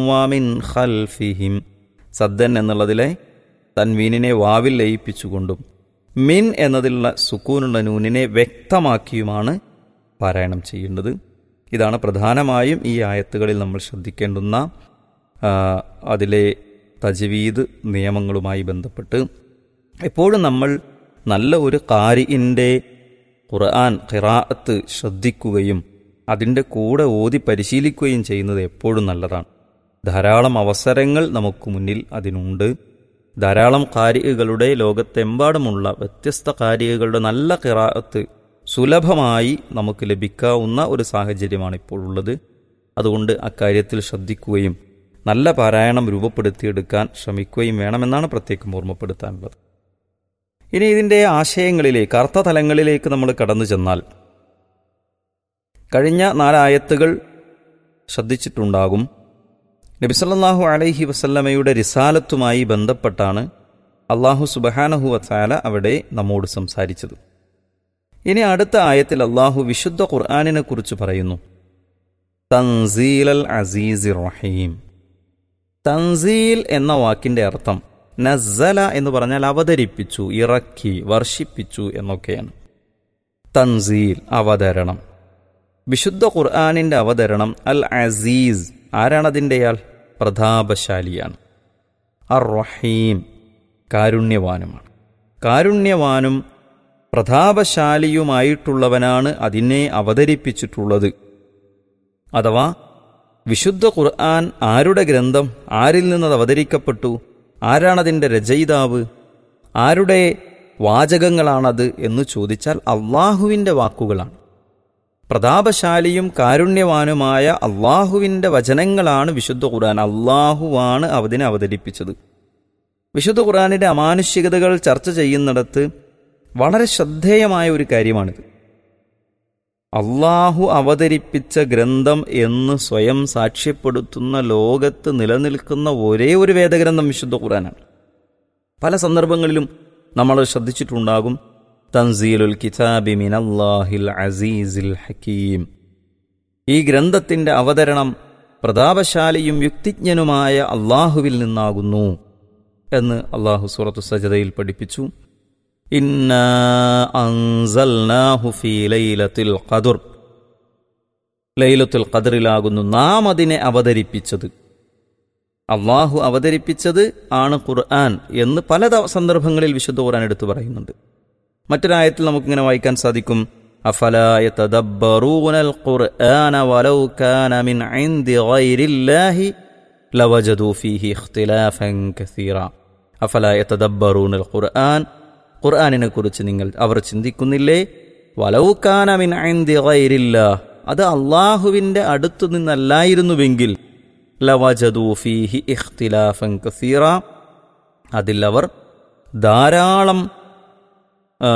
വമിൻ ഖൽഫിഹിം സദ്ദൻ എന്നുള്ളതിലെ തൻവീനിനെ വാവിൽ ലയിപ്പിച്ചുകൊണ്ടും മിൻ എന്നതിലുള്ള സുക്കൂനുള്ള നൂനിനെ വ്യക്തമാക്കിയുമാണ് പാരായണം ചെയ്യേണ്ടത് ഇതാണ് പ്രധാനമായും ഈ ആയത്തുകളിൽ നമ്മൾ ശ്രദ്ധിക്കേണ്ടുന്ന ആ, അതിലെ തജ്വീദ് നിയമങ്ങളുമായി ബന്ധപ്പെട്ട് എപ്പോഴും നമ്മൾ നല്ല ഒരു കാരിൻ്റെ ഖുർആൻ ഖിറാഅത്ത് ശ്രദ്ധിക്കുകയും അതിൻ്റെ കൂടെ ഓതി പരിശീലിക്കുകയും ചെയ്യുന്നത് എപ്പോഴും നല്ലതാണ് ധാരാളം അവസരങ്ങൾ നമുക്ക് മുന്നിൽ അതിനുണ്ട് ധാരാളം കാരികളുടെ ലോകത്തെമ്പാടുമുള്ള വ്യത്യസ്ത കാരികളുടെ നല്ല ഖിറാഅത്ത് സുലഭമായി നമുക്ക് ലഭിക്കാവുന്ന ഒരു സാഹചര്യമാണ് ഇപ്പോൾ ഉള്ളത് അതുകൊണ്ട് അക്കാര്യത്തിൽ ശ്രദ്ധിക്കുകയും നല്ല പാരായണം രൂപപ്പെടുത്തിയെടുക്കാൻ ശ്രമിക്കുകയും വേണമെന്നാണ് പ്രത്യേകം ഓർമ്മപ്പെടുത്താനുള്ളത് ഇനി ഇതിൻ്റെ ആശയങ്ങളിലേക്ക് അർത്ഥതലങ്ങളിലേക്ക് നമ്മൾ കടന്നു ചെന്നാൽ കഴിഞ്ഞ നാലായത്തുകൾ ശ്രദ്ധിച്ചിട്ടുണ്ടാകും നബിസല്ലാഹു അലൈഹി വസല്ലമയുടെ റിസാലത്തുമായി ബന്ധപ്പെട്ടാണ് അള്ളാഹു സുബഹാനഹു വസാല അവിടെ നമ്മോട് സംസാരിച്ചത് ഇനി അടുത്ത ആയത്തിൽ അള്ളാഹു വിശുദ്ധ ഖുർആാനിനെ കുറിച്ച് പറയുന്നു തൻസീൽ അൽ അസീസ് റഹീം തൻസീൽ എന്ന വാക്കിന്റെ അർത്ഥം നസ്സല എന്ന് പറഞ്ഞാൽ അവതരിപ്പിച്ചു ഇറക്കി വർഷിപ്പിച്ചു എന്നൊക്കെയാണ് തൻസീൽ അവതരണം വിശുദ്ധ ഖുർആാനിന്റെ അവതരണം അൽ അസീസ് ആരാണതിൻ്റെയാൾ പ്രതാപശാലിയാണ് അർ റഹീം കാരുണ്യവാനുമാണ് കാരുണ്യവാനും പ്രതാപശാലിയുമായിട്ടുള്ളവനാണ് അതിനെ അവതരിപ്പിച്ചിട്ടുള്ളത് അഥവാ വിശുദ്ധ ഖുർആൻ ആരുടെ ഗ്രന്ഥം ആരിൽ നിന്നത് അവതരിക്കപ്പെട്ടു ആരാണതിൻ്റെ രചയിതാവ് ആരുടെ വാചകങ്ങളാണത് എന്ന് ചോദിച്ചാൽ അള്ളാഹുവിൻ്റെ വാക്കുകളാണ് പ്രതാപശാലിയും കാരുണ്യവാനുമായ അള്ളാഹുവിൻ്റെ വചനങ്ങളാണ് വിശുദ്ധ ഖുർആൻ അള്ളാഹുവാണ് അതിനെ അവതരിപ്പിച്ചത് വിശുദ്ധ ഖുർആനിൻ്റെ അമാനുഷികതകൾ ചർച്ച ചെയ്യുന്നിടത്ത് വളരെ ശ്രദ്ധേയമായ ഒരു കാര്യമാണിത് അള്ളാഹു അവതരിപ്പിച്ച ഗ്രന്ഥം എന്ന് സ്വയം സാക്ഷ്യപ്പെടുത്തുന്ന ലോകത്ത് നിലനിൽക്കുന്ന ഒരേ ഒരു വേദഗ്രന്ഥം വിശുദ്ധ ഖുർആനാണ് പല സന്ദർഭങ്ങളിലും നമ്മൾ ശ്രദ്ധിച്ചിട്ടുണ്ടാകും തൻസീലുൽ കിതാബി മിനല്ലാഹിൽ അസീസിൽ ഹക്കീം ഈ ഗ്രന്ഥത്തിന്റെ അവതരണം പ്രതാപശാലിയും യുക്തിജ്ഞനുമായ അള്ളാഹുവിൽ നിന്നാകുന്നു എന്ന് അള്ളാഹു സൂറത്തു സജതയിൽ പഠിപ്പിച്ചു ഇന്നാ അൻസൽനാഹു ഫീ ലൈലത്തിൽ ഖദർ ലൈലത്തുൽ ഖദറിലാകുന്നു നാം അതിനെ അവതരിപ്പിച്ചത് അള്ളാഹു അവതരിപ്പിച്ചത് ആണ് ഖുർആൻ എന്ന് പല ത- സന്ദർഭങ്ങളിൽ വിശുദ്ധ ഖുർആൻ എടുത്തു പറയുന്നുണ്ട് മറ്റൊരായത്തിൽ നമുക്കിങ്ങനെ വായിക്കാൻ സാധിക്കും أفلا يتدبرون القرآن ولو كان من عند غير الله لوجدوا فيه اختلافا كثيرا أفلا يتدبرون القرآن ഖുർആാനിനെ കുറിച്ച് നിങ്ങൾ അവർ ചിന്തിക്കുന്നില്ലേ വലൗക്കാന മിൻ ഐന്ദി ഗൈരില്ലാ അത് അള്ളാഹുവിൻ്റെ അടുത്തു നിന്നല്ലായിരുന്നുവെങ്കിൽ ലവജദൂ ഫീഹി ഇഖ്തിലാഫൻ കസീറ അതിൽ അവർ ധാരാളം ആ,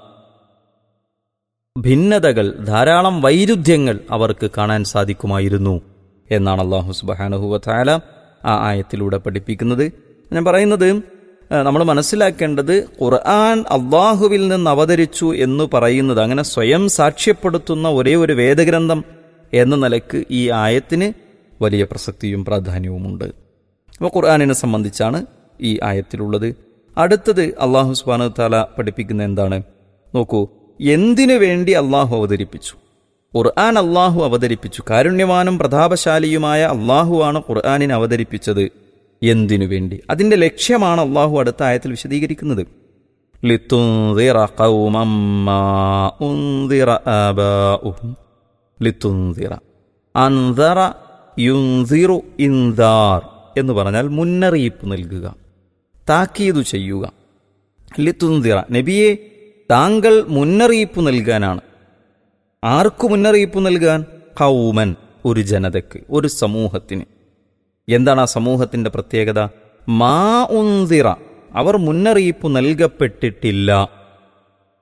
ഭിന്നതകൾ ധാരാളം വൈരുദ്ധ്യങ്ങൾ അവർക്ക് കാണാൻ സാധിക്കുമായിരുന്നു എന്നാണ് അള്ളാഹു സുബാനഹുവ താല ആ ആയത്തിലൂടെ പഠിപ്പിക്കുന്നത് ഞാൻ പറയുന്നത് നമ്മൾ മനസ്സിലാക്കേണ്ടത് ഖുർആൻ അള്ളാഹുവിൽ നിന്ന് അവതരിച്ചു എന്ന് പറയുന്നത് അങ്ങനെ സ്വയം സാക്ഷ്യപ്പെടുത്തുന്ന ഒരേ ഒരു വേദഗ്രന്ഥം എന്ന നിലക്ക് ഈ ആയത്തിന് വലിയ പ്രസക്തിയും പ്രാധാന്യവുമുണ്ട് അപ്പോൾ ഖുർആാനിനെ സംബന്ധിച്ചാണ് ഈ ആയത്തിലുള്ളത് അടുത്തത് അള്ളാഹു സുബാന താല പഠിപ്പിക്കുന്ന എന്താണ് നോക്കൂ എന്തിനു വേണ്ടി അള്ളാഹു അവതരിപ്പിച്ചു ഖുർആൻ അള്ളാഹു അവതരിപ്പിച്ചു കാരുണ്യവാനും പ്രതാപശാലിയുമായ അള്ളാഹുവാണ് ഖുർആാനിനെ അവതരിപ്പിച്ചത് എന്തിനു വേണ്ടി അതിന്റെ ലക്ഷ്യമാണ് അള്ളാഹു അടുത്ത ആയത്തിൽ വിശദീകരിക്കുന്നത് ലിത്തുൻദിറ ഖൗമം മാ ഉൻദിറ ആബാഉഹും. ലിത്തുൻദിറ അൻദറ യുൻദിറു ഇൻദാർ എന്ന് പറഞ്ഞാൽ മുന്നറിയിപ്പ് നൽകുക താക്കീതു ചെയ്യുക ലിത്തുൻദിറ നബിയെ താങ്കൾ മുന്നറിയിപ്പ് നൽകാനാണ് ആർക്കു മുന്നറിയിപ്പ് നൽകാൻ കൗമൻ ഒരു ജനതയ്ക്ക് ഒരു സമൂഹത്തിന് എന്താണ് ആ സമൂഹത്തിന്റെ പ്രത്യേകത മാ ഉന്തിറ അവർ മുന്നറിയിപ്പ് നൽകപ്പെട്ടിട്ടില്ല